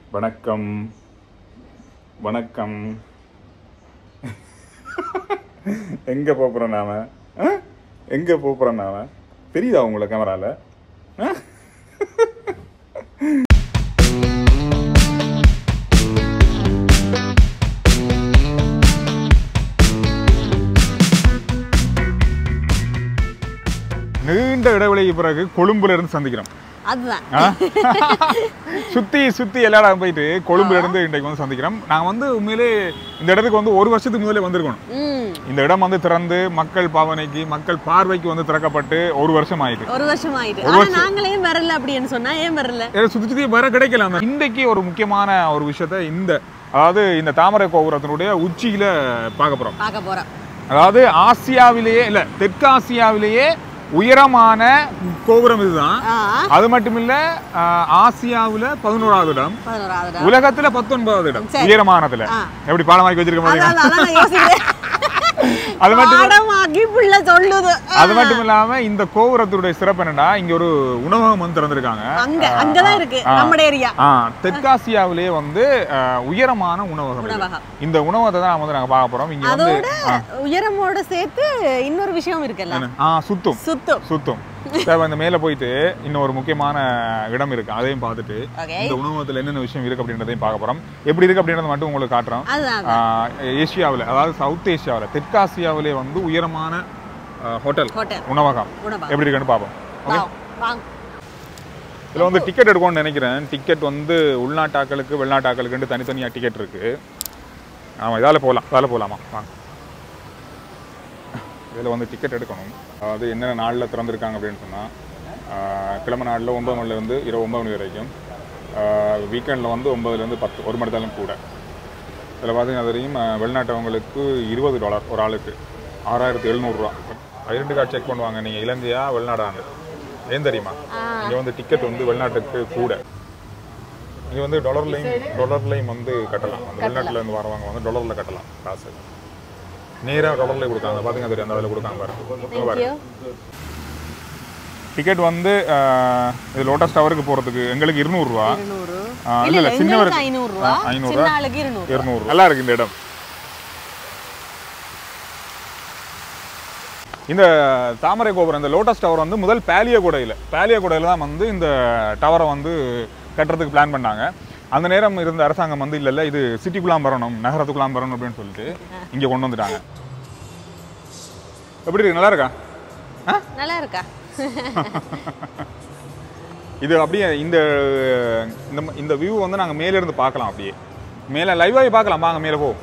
வணக்கம் வணக்கம் எங்க போறோம் நாம ஆ? எங்க போறோம் நாம தெரியுதா உங்களை கேமரால ஆ? நீண்ட இடைவெளிக்கு பிறகு கொழும்புல இருந்து சந்திக்கிறோம் அதுதான் ஆ? சுத்தி சுத்தி எல்லா இடம் போயிட்டு கொழும்புல இருந்து இன்றைக்கு வந்து சந்திக்கிறோம் நாங்க வந்து உண்மையிலே இந்த இடத்துக்கு வந்து ஒரு வருஷத்துக்கு முதல்ல வந்திருக்கணும் ம் இந்த இடம் வந்து திறந்து மக்கள் பாவனைக்கு மக்கள் பார்வைக்கு வந்து திறக்கப்பட்டு ஒரு வருஷம் ஆயிட்டு ஒரு வருஷம் ஆயிட்டு ஒரு ஆனா வருஷம். நாங்களே வரல அப்படின்னு சொன்னா ஏன் வரல ஏன்னா சுத்தி சுத்தி வர கிடைக்கல அந்த இன்றைக்கு ஒரு முக்கியமான ஒரு விஷயத்த இந்த அதாவது இந்த தாமரை கோபுரத்தினுடைய உச்சியில பார்க்க போறோம் பார்க்க போறோம் அதாவது ஆசியாவிலேயே இல்ல தெற்காசியாவிலேயே உயரமான கோபுரம் இதுதான் ஆ அது மட்டும் இல்ல ஆஹ், ஆசியாவுல பதினோராவது இடம் பதினோராவது இடம். உலகத்துல பத்தொன்பதாவது இடம் சரி. உயரமானதுல ஆ. எப்படி பாடமாக்கி வச்சிருக்க பாருங்க அதான் அதான் நான் யோசிக்கிறேன் அது மட்டும் பாடமாக்கி புள்ள சொல்லுது அது மட்டும் இல்லாம இந்த கோபுரத்துடைய சிறப்பு என்னன்னா இங்க ஒரு உணவகம் வந்து திறந்திருக்காங்க அங்க அங்கதான் இருக்கு ஆ. நம்ம ஏரியா ஆ, தெற்காசியாவிலேயே வந்து ஆஹ், உயரமான உணவகம் இது. உணவகம் இந்த உணவகத்தை தான் வந்து நாங்க பார்க்க போறோம் இங்க வந்து அதோட உயரமோட சேர்த்து இன்னொரு விஷயம் இருக்குல்ல என்ன? ஆ சுத்தும் சுத்தம் சுத்தும் தேவை இந்த மேல போயிட்டு இன்னும் ஒரு முக்கியமான இடம் இருக்கு அதையும் பார்த்துட்டு ஓகே இந்த உணவகத்துல என்னென்ன விஷயம் இருக்கு அப்படின்றதையும் பார்க்க போறோம் எப்படி இருக்கு அப்படின்றத மட்டும் உங்களுக்கு காட்டுறோம் அதுதான் ஆஹ், ஏசியாவுல அதாவது சவுத் ஏசியாவுல தெற்காசியாவிலே வந்து உயரமான ஆஹ், ஹோட்டல் ஹோட்டல் உணவகம் உணவகம் எப்படி இருக்குன்னு பார்ப்போம் ஓகே வாங்க, வாங்க இதுல வந்து டிக்கெட் எடுக்கணும்னு நினைக்கிறேன் டிக்கெட் வந்து உள்நாட்டாக்களுக்கு வெளிநாட்டாக்களுக்குன்ட்டு தனித்தனியா டிக்கெட் இருக்கு ஆமா இதால போகலாம் இதால போகலாமா வாங்க இதில் வந்து டிக்கெட் எடுக்கணும் அதாவது என்னென்ன நாளில் திறந்திருக்காங்க அப்படின்னு சொன்னால் கிழமை நாளில் ஒன்பது மணிலேருந்து இரவு ஒன்பது மணி வரைக்கும் வீக்கெண்டில் வந்து ஒன்பதுலேருந்து பத்து ஒரு மணி நேரம் கூட இதில் பார்த்தீங்கன்னா தெரியும் அஹ், வெளிநாட்டவங்களுக்கு இருபது டாலர் ஒரு ஆளுக்கு ஆறாயிரத்தி எழுநூறுரூவா ஐடென்டி கார்டு செக் பண்ணுவாங்க நீங்கள் இலங்கையா வெளிநாடாங்க ஏன் தெரியுமா ஆ. இங்கே வந்து டிக்கெட் வந்து வெளிநாட்டுக்கு கூட இங்கே வந்து டாலர்லையும் டாலர்லையும் வந்து கட்டலாம் அந்த வெளிநாட்டுல இருந்து வரவங்க வந்து டாலரில் கட்டலாம் காசு நேராக டாலர்லேயே கொடுக்காங்க பார்த்தீங்கன்னா தெரியும் அந்த அதில் கொடுக்காங்க பாருங்க தேங்க்யூ டிக்கெட் வந்து அஹ், இது லோட்டஸ் டவருக்கு போகிறதுக்கு எங்களுக்கு இருநூறுவா இருநூறு ஆ, இல்ல இல்ல, இல்ல சின்னவருக்கு- சின்னவருக்கு ஐநூறு ரூபா ஆ, ஐநூறு சின்ன ரூபா. ஆளுக்கு இருநூறு இருநூறு நல்லா இருக்கு இந்த இடம் இந்த தாமரை கோபுரம் இந்த லோட்டஸ் டவர் வந்து முதல் பேலியகுடையில் பேலியகுடையில் தான் வந்து இந்த டவரை வந்து கட்டுறதுக்கு பிளான் பண்ணாங்க அந்த நேரம் இருந்த அரசாங்கம் வந்து இல்ல இல்ல இது சிட்டிக்குலாம் வரணும் நகரத்துக்குலாம் வரணும் அப்படின்னு சொல்லிட்டு இங்க கொண்டு வந்துட்டாங்க எப்படி இருக்கு நல்லா இருக்கா ஆ? நல்லா இருக்கா இது அப்படியே இந்த இந்த ம- இந்த வியூ வந்து நாங்க மேல இருந்து பார்க்கலாம் அப்படியே மேல லைவாகவே பார்க்கலாம் வாங்க மேல போ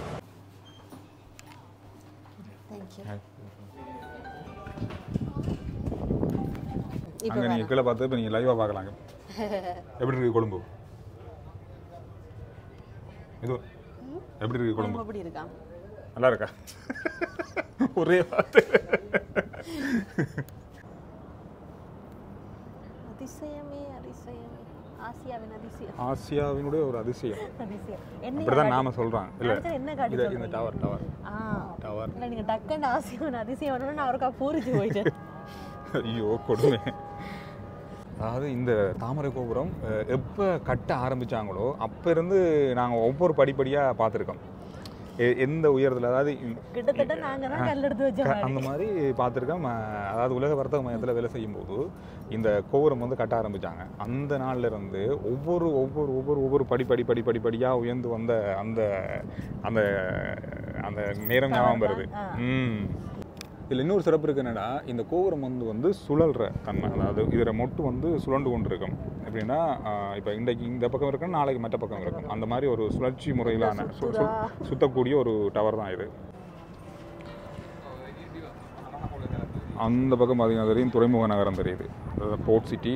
இப்போ அங்க நீங்க கீழே பார்த்து இப்போ நீங்க லைவா பார்க்கலாங்க எப்படி இருக்கு கொழும்பு இது எப்படி இருக்கு கொழும்பு எப்படி இருக்கா நல்லா இருக்கா ஒரே வார்த்தை அதிசயமே அதிசயமே ஆசியாவின் அதிசயம் ஆசியாவினுடைய ஒரு அதிசயம் அதிசயம் என்ன அப்படிதான் நாம சொல்றோம் இல்ல அடுத்து என்ன காட்டி இது இந்த டவர் டவர் ஆ டவர் இல்ல நீங்க டக்குன்னு ஆசியாவின் அதிசயம் வரணும்னு நான் அவருக்கா பூரிச்சு போயிட்டேன் ஐயோ கொடுமை அதாவது இந்த தாமரை கோபுரம் அஹ், எப்ப கட்ட ஆரம்பிச்சாங்களோ அப்ப இருந்து நாங்க ஒவ்வொரு படிப்படியா பார்த்துருக்கோம் எந்த உயரத்துல அதாவது இ- கிட்டத்தட்ட நாங்க தான் கல் எடுத்து வச்ச க- மாதிரி அந்த மாதிரி பார்த்துருக்கேன் அதாவது உலக வர்த்தக மையத்தில் வேலை செய்யும்போது இந்த கோபுரம் வந்து கட்ட ஆரம்பிச்சாங்க அந்த நாள்ல இருந்து ஒவ்வொரு ஒவ்வொரு ஒவ்வொரு ஒவ்வொரு படி படி படி படி படியாக உயர்ந்து வந்த அந்த அந்த அந்த நேரம் ஞாபகம் வருது ஆ. ம் இதில் இன்னொரு சிறப்பு இருக்கு என்னன்னா இந்த கோபுரம் வந்து வந்து சுழல்ற தன்மை அதாவது இதில் மொட்டு வந்து சுழண்டு கொண்டு இருக்கும் எப்படின்னா இப்போ இன்றைக்கு இந்த பக்கம் இருக்கும் நாளைக்கு மற்ற பக்கம் இருக்கும் அந்த மாதிரி ஒரு சுழற்சி முறையிலான சு- சு- சுத்தக்கூடிய ஒரு டவர் தான் இது அந்த பக்கம் பார்த்தீங்கன்னா தெரியும் துறைமுக நகரம் தெரியுது போர்ட் சிட்டி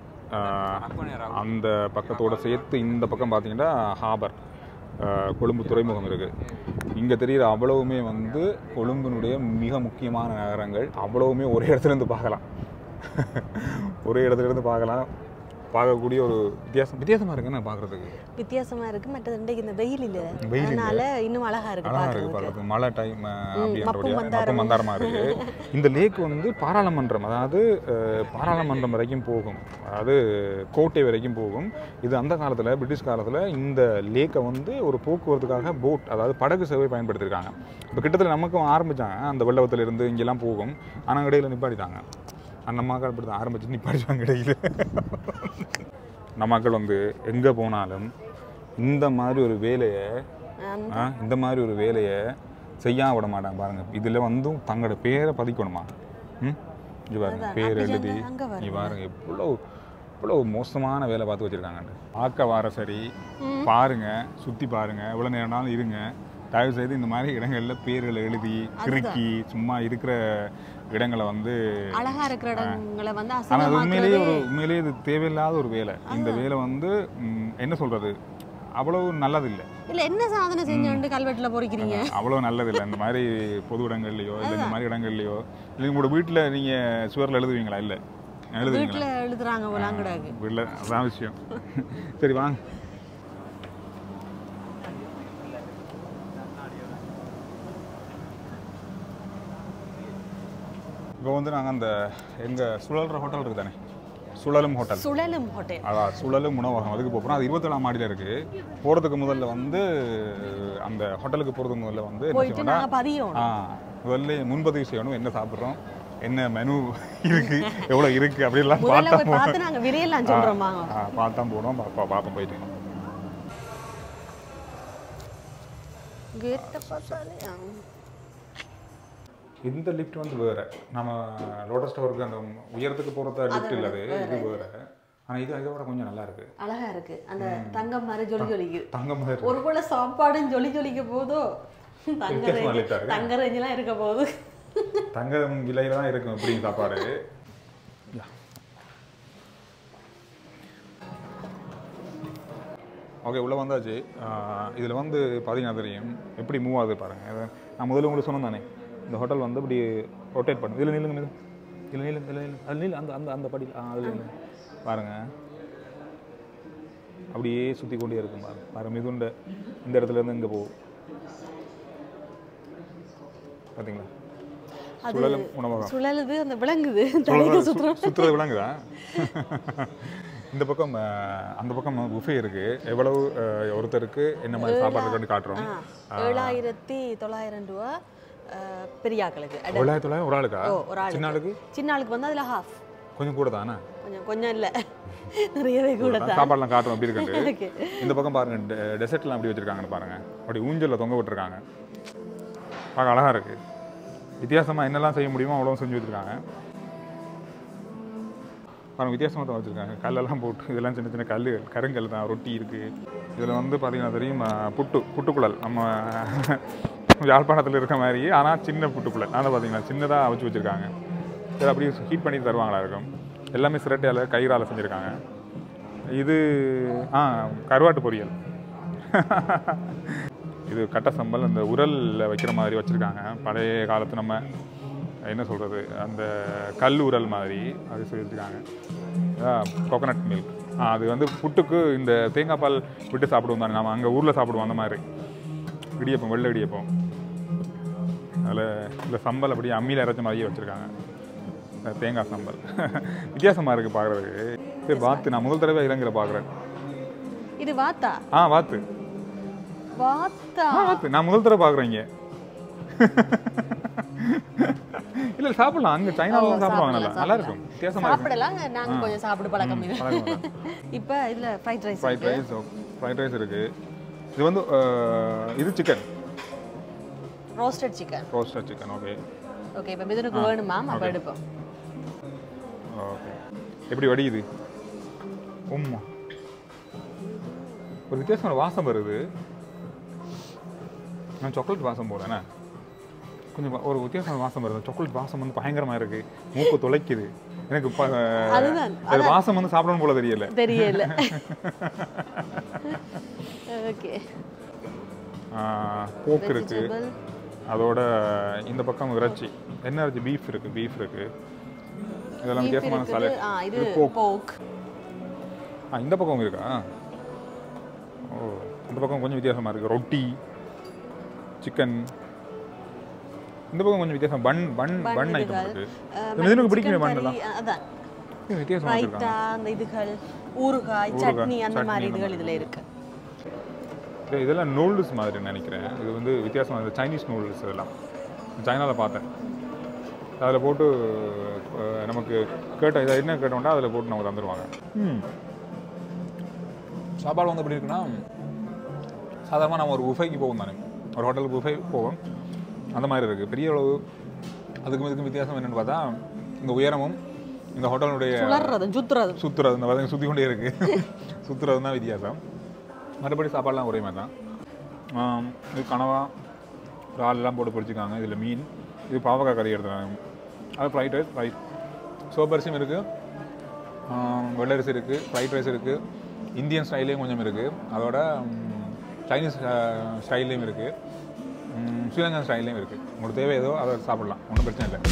அந்த பக்கத்தோட சேர்த்து இந்த பக்கம் பார்த்தீங்கன்னா ஹாபர் கொழும்பு துறைமுகம் இருக்குது இங்கே தெரிகிற அவ்வளவுமே வந்து கொழும்பினுடைய மிக முக்கியமான நகரங்கள் அவ்வளவுமே ஒரே இடத்துல இருந்து பார்க்கலாம் ஒரே இடத்துல இருந்து பார்க்கலாம் பார்க்கக்கூடிய ஒரு வித்தியாசம் வித்தியாசமாக இருக்குன்னு பார்க்குறதுக்கு வித்தியாசமா இருக்கு மற்றது இன்றைக்கு இந்த வெயில் இல்ல வெயில் இல்ல. அதனால இன்னும் அழகா இருக்கு அழகாக இருக்குது பார்க்கறதுக்கு பார்க்குறதுக்கு மழை டைம் மப்பும் அப்படின்றபடியா மந்தாரமும். மப்பும் மந்தாரமாக இருக்குது இந்த லேக் வந்து பாராளுமன்றம் அதாவது அஹ், பாராளுமன்றம் வரைக்கும் போகும் அதாவது கோட்டை வரைக்கும் போகும் இது அந்த காலத்தில் பிரிட்டிஷ் காலத்தில் இந்த லேக்கை வந்து ஒரு போக்குவரத்துக்காக போட் அதாவது படகு சேவை பயன்படுத்தியிருக்காங்க இப்போ கிட்டத்தட்ட நமக்கும் ஆரம்பித்தாங்க அந்த வெள்ளவத்துல இருந்து இங்கெல்லாம் போகும் ஆனால் இடையில நிப்பாட்டிட்டாங்க அந்த மக்கள் அப்படி தான் ஆரம்பிச்சு நிப்பாட்டிட்டாங்க இடையில நம்ம மக்கள் வந்து எங்கே போனாலும் இந்த மாதிரி ஒரு வேலையை அந்த- ஆ, இந்த மாதிரி ஒரு வேலையை செய்யாம விட மாட்டாங்க பாருங்க இதில் வந்து தங்களோட பேரை பதிக்கணுமா ம் இது பாருங்க அதான், பேர் அப்படி எழுதி அங்க- அங்க நீ வருங்க. பாருங்க எவ்வளோ இவ்வளோ மோசமான வேலை பார்த்து வச்சிருக்காங்க பார்க்க வார சரி ம். பாருங்க சுற்றி பாருங்க எவ்வளோ நேரம்னாலும் இருங்க தயவு செய்து இந்த மாதிரி இடங்கள்ல பேர்களை எழுதி கிறுக்கி சும்மா இருக்கிற இடங்களை வந்து அழகா இருக்கிற இடங்களை வந்து ஆனால் அது உண்மையிலேயே அசிங்கமாக்குறது ஒரு உண்மையிலேயே இது தேவையில்லாத ஒரு வேலை இந்த வேலை வந்து ம், என்ன சொல்றது அவ்வளவு நல்லதில்லை இல்ல என்ன சாதனை செஞ்சோண்டு கல்வெட்டுல பொறிக்கிறீங்க அவ்வளோ நல்லதில்லை இந்த மாதிரி பொது இடங்கள்லையோ இல்லை இந்த மாதிரி இடங்கள்லையோ இல்லை உங்களோட வீட்டில் நீங்கள் சுவரில் எழுதுவீங்களா இல்லை எழுதுவீங்களா வீட்டுல எழுதுறாங்க போலாங்கடாக்கு வீட்டில் அதான் விஷயம் சரி வாங்க இப்போ வந்து நாங்கள் அந்த எங்கள் சுழல்ற ஹோட்டல் இருக்குது தானே சுழலும் ஹோட்டல் சுழலும் ஹோட்டல் அதான் சுழலும் உணவகம் அதுக்கு போகிறோம் அது இருபத்தேழாம் மாடியில் இருக்குது போகிறதுக்கு முதல்ல வந்து அந்த ஹோட்டலுக்கு போகிறதுக்கு முதல்ல வந்து என்ன போயிட்டு செய்வோம்னா நாங்க பதியும் ஆ முதல்ல முன்பதிவு செய்யணும் என்ன சாப்பிட்றோம் என்ன மெனு இருக்கு எவ்வளோ இருக்கு அப்படிலாம் முதல்ல பார்த்தா போய் பார்த்து நாங்க விரையெல்லாம் சொல்றோமா ஆ, பார்த்தா போனோம் பா- பார்ப்போம் போயிட்டு கேட்ட பார்த்தாலே ஆ. இந்த லிஃப்ட் வந்து வேற நம்ம லோட்டஸ் டவருக்கு அந்த உயரத்துக்கு போகிறத லிஃப்ட் இல்லை அது இது வேற ஆனால் இது அதை விட கொஞ்சம் நல்லா இருக்கு அழகா இருக்கு அந்த தங்கம் மாதிரி ஜொலி ஜொலிக்குது தங்க மாதிரி ஒரு போல சாப்பாடும் ஜொலி ஜொலிக்க போதோ தங்க வித்தியாசமா ரேஞ்சு lift ஆ இருக்கு. தங்க ரேஞ்செல்லாம் இருக்க போகுது தங்கம் விலையில தான் இருக்கும் இப்படி சாப்பாடு யா. ஓகே உள்ளே வந்தாச்சு இதில் வந்து பார்த்தீங்கன்னா தெரியும் எப்படி மூவ் ஆகுது பாருங்கள் இதை நான் முதல்ல உங்களுக்கு சொன்னேன் தானே இந்த ஹோட்டல் வந்து இப்படி ரொட்டேட் பண்ணும் இதில் நில்லுங்க மிது இதில் நில்லுங்க இதில் நில்லுங்க அது நில்லு அந்த அந்த அந்த படி ஆ அதில் நில்லுங்க பாருங்கள் அப்படியே சுற்றி கொண்டே இருக்கும் பாருங்க பாருங்க மிதுண்ட இந்த இடத்துல இருந்து இங்கே போகும் பார்த்தீங்களா சுழலும் உணவகம் சுழலுது அந்த விளங்குது தலைக்கு சுற்றுறது சுத்துறோம் சுற்றுறது விளங்குதா இந்த பக்கம் அஹ், அந்த பக்கம் புஃபே இருக்கு எவ்வளவு அஹ், ஒருத்தருக்கு என்ன மாதிரி சாப்பாடு இருக்குன்னு காட்டுறோம் ஏழாயிரத்தி தொள்ளாயிரம் ரூபா அஹ், பெரியாக்களுக்கு அட, தொள்ளாயிரத்தி தொள்ளாயிரம் ஒரு ஆளுக்கா ஓ ஒரு ஆளுக்கு சின்ன ஆளுக்கு சின்ன ஆளுக்கு வந்து அதுல ஹாஃப் கொஞ்சம் கூட தானே கொஞ்சம் கொஞ்சம் இல்ல நிறையவே கூட தான் சாப்பாடுலாம் காட்டுறோம் அப்படி இருக்கு Okay. இந்த பக்கம் பாருங்க டெசர்ட்லாம் அப்படி வச்சிருக்காங்கன்னு பாருங்க அப்படி ஊஞ்சல்ல தொங்க விட்டுருக்காங்க பார்க்க அழகா இருக்கு வித்தியாசமா என்னெல்லாம் செய்ய முடியுமோ அவ்வளோ செஞ்சு வச்சிருக்காங்க பாருங்க வித்தியாசமாக தான் வச்சுருக்காங்க கல்லெல்லாம் போட்டு இதெல்லாம் சின்ன சின்ன கல் கருங்கல் தான் ரொட்டி இருக்குது இதில் வந்து பார்த்தீங்கன்னா தெரியும் அஹ், புட்டு புட்டுக்குழல் நம்ம யாழ்ப்பாணத்தில் இருக்க மாதிரி ஆனால் சின்ன புட்டுக்குழல் அதை பார்த்தீங்கன்னா சின்னதாக வச்சு வச்சுருக்காங்க இதை அப்படியே ஹீட் பண்ணி தருவாங்களா இருக்கும் எல்லாமே சிரட்டையால் கயிறால் செஞ்சுருக்காங்க இது ஆ கருவாட்டு பொரியல் இது கட்ட சம்பல் அந்த உரலில் வைக்கிற மாதிரி வச்சுருக்காங்க பழைய காலத்து நம்ம என்ன சொல்கிறது அந்த கல் உரல் மாதிரி அது செஞ்சுருக்காங்க கோகனட் மில்க் ஆ அது வந்து புட்டுக்கு இந்த தேங்காய் பால் விட்டு சாப்பிடுவோம் தானே நம்ம அங்கே ஊரில் சாப்பிடுவோம் அந்த மாதிரி இடியப்பம் வெள்ளை இடியப்பம் அதில் இந்த சம்பல் அப்படியே அம்மியில் இறைச்ச மாதிரியே வச்சுருக்காங்க தேங்காய் சம்பல் வித்தியாசமாக இருக்குது பார்க்குறதுக்கு சரி வாத்து நான் முதல் தடவை இலங்கையில் பார்க்குறேன் இது வாத்தா ஆ வாத்து வாத்தா ஆ வாத்து நான் முதல் தடவை பார்க்குறேன் இங்கே இல்லை சாப்பிடலாம் அங்கே சைனாலாம் சாப்பிடுவாங்க நல்லா நல்லா இருக்கும் வித்தியாசமாக இருக்கும் சாப்பிடலாம் நாங்க கொஞ்சம் சாப்பிடு பழக்கம் இது பழக்கம் இப்போ இதுல fried rice fried rice fried rice இருக்குது இது வந்து அஹ், இது chicken roasted chicken roaster chicken okay okay இப்போ மிதுனுக்கு வேணுமா அப்போ எடுப்போம் ஓகே எப்படி வடியுது உம்மா ஒரு வித்தியாசமான வாசம் வருது நான் சாக்லேட் வாசம் போடுறேனே கொஞ்சம் வா- ஒரு வித்தியாசமான வாசம் வருது சாக்லேட் வாசம் வந்து பயங்கரமா இருக்கு மூக்கு துளைக்குது எனக்கு ப- அதுதான், அது வாசம் வந்து சாப்பிடணும் போல தெரியல தெரியல ஓகே போக்கு இருக்கு வெஜிடபிள் அதோட இந்த பக்கம் இறைச்சி என்ன இறைச்சி பீஃப் இருக்கு பீஃப் இருக்கு இதெல்லாம் வித்தியாசமான இருக்குது சாலட் ஆ இது pork. போக் ஆ இந்த பக்கம் இருக்கா ஓ இந்த பக்கம் கொஞ்சம் வித்தியாசமாக இருக்குது ரொட்டி சிக்கன் இந்த பக்கம் கொஞ்சம் வித்தியாசம் பன் பன் Bun பன் ஐட்டம் இதுகள். இருக்குது அஹ், இந்த இதுக்கு பிடிக்குமே chicken பண்ணலாம் curry, அதான் வித்தியாசமாக வச்சுருக்காங்க ரைத்தா அந்த இதுகள் ஊறுகாய் ஊறுகாய், சட்னி அந்த சட்னி மாதிரி அந்த இதுகள் இதுல இருக்கு இது- இதெல்லாம் நூடுல்ஸ் மாதிரி நினைக்கிறேன் இது வந்து வித்தியாசமாக இந்த சைனீஸ் நூடுல்ஸ் இதெல்லாம் சைனாவில் பார்த்தேன் அதில் போட்டு அஹ், நமக்கு கேட்ட இதை என்ன கேட்டோம்னா அதில் போட்டு நமக்கு தந்துடுவாங்க ம் சாப்பாடு வந்து எப்படி இருக்குன்னா சாதாரணமாக நம்ம ஒரு புஃபைக்கு போவோம் தானே ஒரு ஹோட்டலுக்கு புஃபை போவோம் அந்த மாதிரி இருக்குது பெரிய அளவு அதுக்கும் இதுக்கும் வித்தியாசம் என்னென்னு பார்த்தா இந்த உயரமும் இந்த ஹோட்டலுடைய சுழறது சுத்துறது சுற்றுறது இந்த பார்த்தீங்க சுற்றி கொண்டே இருக்குது சுற்றுறது தான் வித்தியாசம் மற்றபடி சாப்பாடுலாம் ஒரே மாதிரி தான் ஆம், இது கனவா இறால் எல்லாம் போட்டு பொரிச்சிருக்காங்க இதில் மீன் இது பாவக்காய் கறி எடுத்துறாங்க அது ஃப்ரைட் ரைஸ் ஃப்ரைட் சோப்பரிசியும் இருக்குது வெள்ளரிசி இருக்குது ஃப்ரைட் ரைஸ் இருக்குது இந்தியன் ஸ்டைல்லையும் கொஞ்சம் இருக்குது அதோட ம், சைனீஸ் ஸ்டைல்லையும் இருக்குது ஸ்ரீலங்கன் ஸ்டைல்லையும் இருக்குது உங்களுக்கு தேவை ஏதோ அதை சாப்பிட்லாம் ஒன்றும் பிரச்சனை இல்லை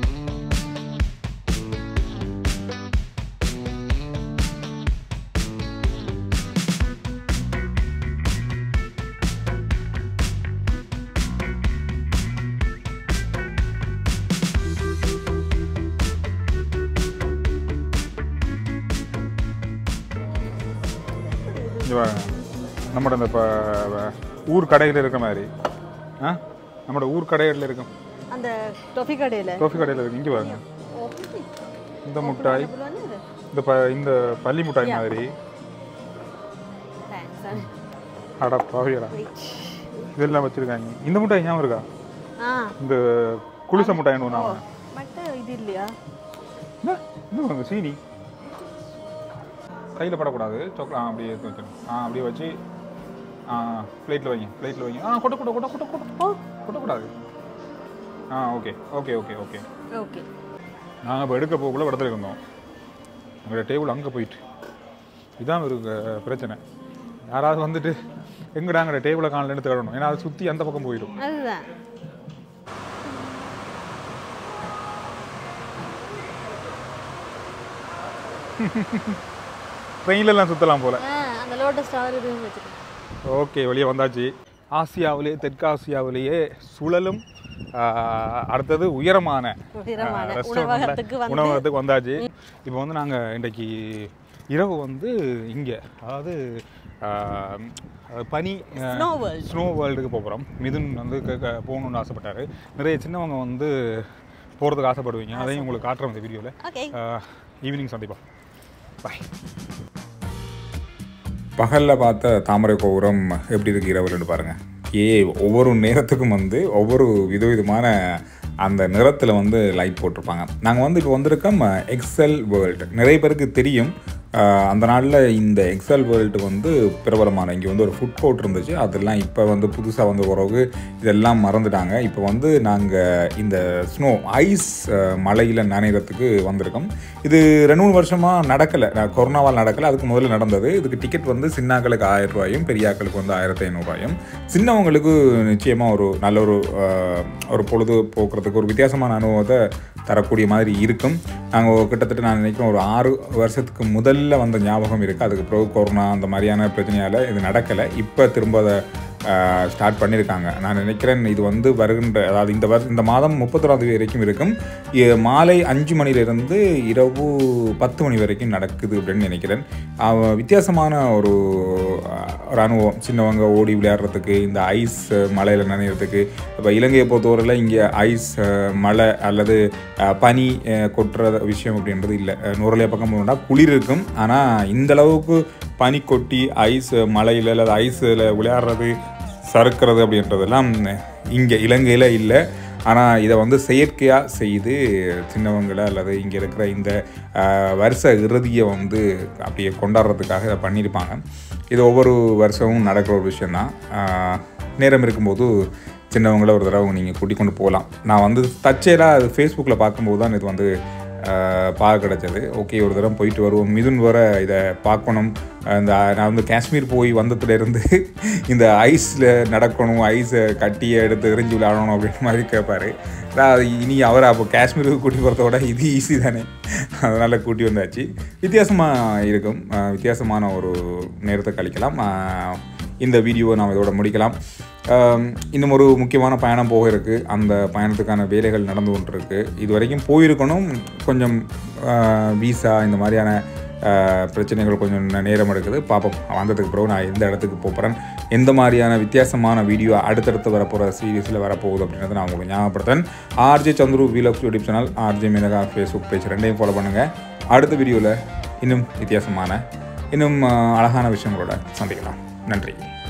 இங்க பாருங்க நம்மட இந்த இப்போ ஊர் கடையில் இருக்கிற மாதிரி ஆ நம்மட ஊர் கடைகளில் இருக்கும் அந்த டொஃபி கடையில டோஃபி கடையில் இருக்கு இங்கே பாருங்க இந்த முட்டாய் Apple வந்து இது. இந்த ப இந்த பள்ளி முட்டாய் மாதிரி Thanks. அட பாவியடா Wait. இதெல்லாம் வச்சுருக்காங்க இந்த முட்டாய் ஞாபகம் இருக்கா ஆ இந்த குளிச முட்டாய்னு ஒன்று ஆகும் மட்ட இது இல்லையா இன்னும் வாங்க சீனி கையில் படக்கூடாது சாக்லேட் ஆ அப்படியே எடுத்து வச்சிடணும் ஆ அப்படியே வச்சு ஆ பிளேட்டில் வைங்க பிளேட்டில் வைங்க ஆ கொட்ட கொட்ட கொட்ட கொட்ட கொட்ட ஓ கொட்டக்கூடாது ஆ okay okay okay okay okay நாங்கள் இப்போ எடுக்க போகக்குள்ள இடத்துல இருந்தோம் எங்களோட டேபிள் அங்கே போயிட்டு இதான் ஒரு அஹ், பிரச்சனை யாராவது வந்துட்டு எங்கடா எங்களோட டேபிளை காணலன்னு தேடணும் ஏன்னா அது சுற்றி அந்த பக்கம் போயிடும் அதுதான் ட்ரெயின்லலாம் சுற்றலாம் போல் ஆ, அந்த லோட்டஸ் டவர் இது வச்சிருக்கேன் ஓகே வெளியே வந்தாச்சு ஆசியாவிலே தெற்காசியாவிலேயே சுழலும் ஆஹ், அடுத்தது உயரமான உயரமான ஆஹ், restaurant ல உணவகத்துக்கு வந்து உணவகத்துக்கு வந்தாச்சு இப்போ வந்து நாங்கள் இன்றைக்கு இரவு வந்து இங்கே அதாவது ஆஹ், அது பனி Snow world. ஸ்னோ வேர்ல்டுக்கு போகிறோம் மிதுன் வந்து க- க- போகணுன்னு ஆசைப்பட்டாரு நிறைய சின்னவங்க வந்து போகிறதுக்கு ஆசைப்படுவீங்க அதையும் உங்களுக்கு காட்டுறோம் இந்த வீடியோவில் ஓகே ஈவினிங் சந்திப்போம் பாய் பகலில் பார்த்த தாமரை கோபுரம் எப்படி இருக்கு இரவுலன்னு பாருங்கள் ஏ ஒவ்வொரு நேரத்துக்கும் வந்து ஒவ்வொரு விதவிதமான அந்த நிறத்தில் வந்து லைட் போட்டிருப்பாங்க நாங்கள் வந்து இப்போ வந்திருக்கோம் எக்ஸல் வேர்ல்டு நிறைய பேருக்கு தெரியும் அஹ், அந்த நாளில் இந்த எக்ஸல் வேர்ல்டு வந்து பிரபலமான இங்கே வந்து ஒரு ஃபுட் கோர்ட் இருந்துச்சு அதெல்லாம் இப்போ வந்து புதுசாக வந்த பிறகு இதெல்லாம் மறந்துட்டாங்க இப்போ வந்து நாங்கள் இந்த ஸ்னோ ஐஸ் மலையில் நனைகிறதுக்கு வந்திருக்கோம் இது ரெண்டு மூணு வருஷமாக நடக்கலை கொரோனாவால் நடக்கலை அதுக்கு முதல்ல நடந்தது இதுக்கு டிக்கெட் வந்து சின்னாக்களுக்கு ஆயிரம் ரூபாயும் பெரியாக்களுக்கு வந்து ஆயிரத்தி ஐநூறுரூவாயும் சின்னவங்களுக்கு நிச்சயமாக ஒரு நல்ல ஒரு அஹ், ஒரு பொழுது போக்குறதுக்கு ஒரு வித்தியாசமான அனுபவத்தை தரக்கூடிய மாதிரி இருக்கும் நாங்கள் கிட்டத்தட்ட நான் நினைக்கிறேன் ஒரு ஆறு வருஷத்துக்கு முதல்ல வந்த ஞாபகம் இருக்குது அதுக்கு பிறகு கொரோனா அந்த மாதிரியான பிரச்சனையால் இது நடக்கலை இப்போ திரும்ப அதை ஸ்டார்ட் பண்ணியிருக்காங்க நான் நினைக்கிறேன் இது வந்து வருகின்ற அதாவது இந்த வரு இந்த மாதம் முப்பத்தொராம் தேதி வரைக்கும் இருக்கும் இ- மாலை அஞ்சு மணிலேருந்து இரவு பத்து மணி வரைக்கும் நடக்குது அப்படின்னு நினைக்கிறேன் அவ- வித்தியாசமான ஒரு அஹ், ஒரு அனுபவம் சின்னவங்க ஓடி விளையாடுறதுக்கு இந்த ஐஸ் மலையில் நனைகிறதுக்கு இப்போ இலங்கையை பொறுத்தவரையில் இங்கே ஐஸ் அஹ், மழை அல்லது அஹ், பனி அஹ், கொட்டுற விஷயம் அப்படின்றது இல்லை நூறலைய பக்கம் போனோம்னா குளிர் இருக்கும் ஆனால் இந்த அளவுக்கு பனி கொட்டி ஐஸ் மலையில் அல்லது ஐஸில் விளையாடுறது சறுக்கிறது அப்படின்றதெல்லாம் இங்கே இலங்கையில் இல்லை ஆனால் இதை வந்து செயற்கையாக செய்து சின்னவங்களை அல்லது இங்கே இருக்கிற இந்த ஆஹ், வருஷ இறுதியை வந்து அப்படியே கொண்டாடுறதுக்காக இதை பண்ணியிருப்பாங்க இது ஒவ்வொரு வருஷமும் நடக்கிற ஒரு விஷயந்தான் ஆஹ், நேரம் இருக்கும்போது சின்னவங்கள ஒரு தடவை நீங்கள் கூட்டிக் கொண்டு போகலாம் நான் வந்து தற்செயலாக அது ஃபேஸ்புக்கில் பார்க்கும்போது தான் இது வந்து பார்க்க கிடச்சது ஓகே ஒரு தடவை போயிட்டு வருவோம் மிதுன் வர இதை பார்க்கணும் இந்த நான் வந்து காஷ்மீர் போய் வந்ததுலேருந்து இந்த ஐஸில் நடக்கணும் ஐஸை கட்டியை எடுத்து எரிஞ்சு விளையாடணும் அப்படின்ற மாதிரி கேட்பாரு நான் அது இனி அவரை அப்போ காஷ்மீருக்கு கூட்டி போகிறத விட இது ஈஸி தானே அதனால் கூட்டி வந்தாச்சு வித்தியாசமாக இருக்கும் அஹ் வித்தியாசமான ஒரு நேரத்தை கழிக்கலாம் அஹ் இந்த வீடியோவை நாம் இதோட முடிக்கலாம் ஆம், இன்னும் ஒரு முக்கியமான பயணம் போக இருக்குது அந்த பயணத்துக்கான வேலைகள் நடந்து கொண்டிருக்கு இது வரைக்கும் போயிருக்கணும் கொஞ்சம் வீசா இந்த மாதிரியான ஆ, பிரச்சனைகள் கொஞ்சம் நே- நேரம் எடுக்குது பார்ப்போம் வந்ததுக்கு பிறகு நான் எந்த இடத்துக்கு போகிறேன் எந்த மாதிரியான வித்தியாசமான வீடியோ அடுத்தடுத்து வரப்போகிற சீரீஸில் வரப்போகுது அப்படின்றத நான் உங்களுக்கு ஞாபகப்படுத்தேன் RJ Chandru vlogs YouTube channel RJ Menaka Facebook page ரெண்டையும் ஃபாலோ பண்ணுங்கள் அடுத்த வீடியோவில் இன்னும் வித்தியாசமான இன்னும் ஆ, அழகான விஷயங்களோட சந்திக்கலாம் நன்றி